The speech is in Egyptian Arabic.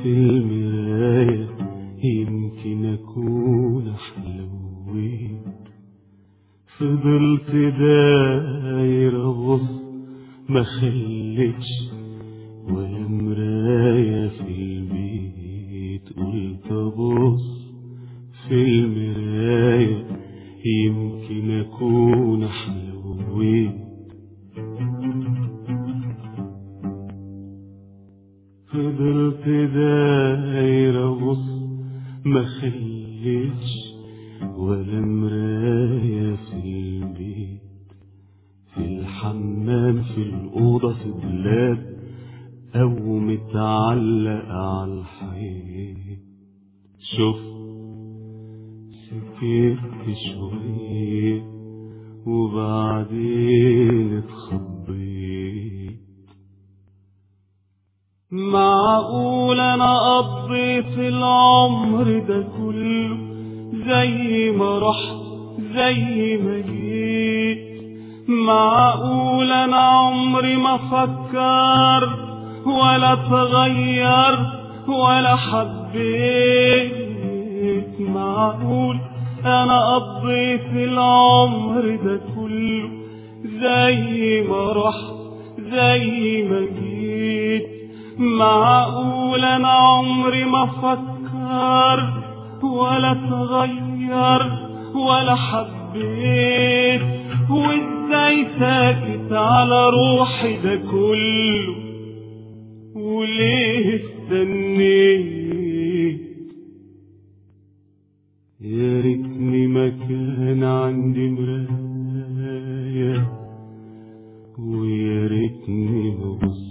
في المراية يمكن أكون حلويت فضلت داير أبص ما خلتش ولا مراية في البيت قلت أبص في المراية يمكن أكون حلويت فضلت داير أبص ما خليتش ولا مراية في البيت في الحمام في الأوضة في الدولاب أو متعلق على الحيط شفت سكت شوية وبعدين اتخضيت معقول انا قضيت العمر ده كله زي ما رحت زي ما جيت معقول انا عمري ما فكرت ولا اتغير ولا حبيت معقول انا قضيت العمر ده كله زي ما رحت زي ما جيت معقول انا عمري ما فكرت ولا اتغير ولا حبيت وازاي ساكت على روحي ده كله وليه استنيت يا ريتني ما كان عندي مراية ويا ريتني ما بصيت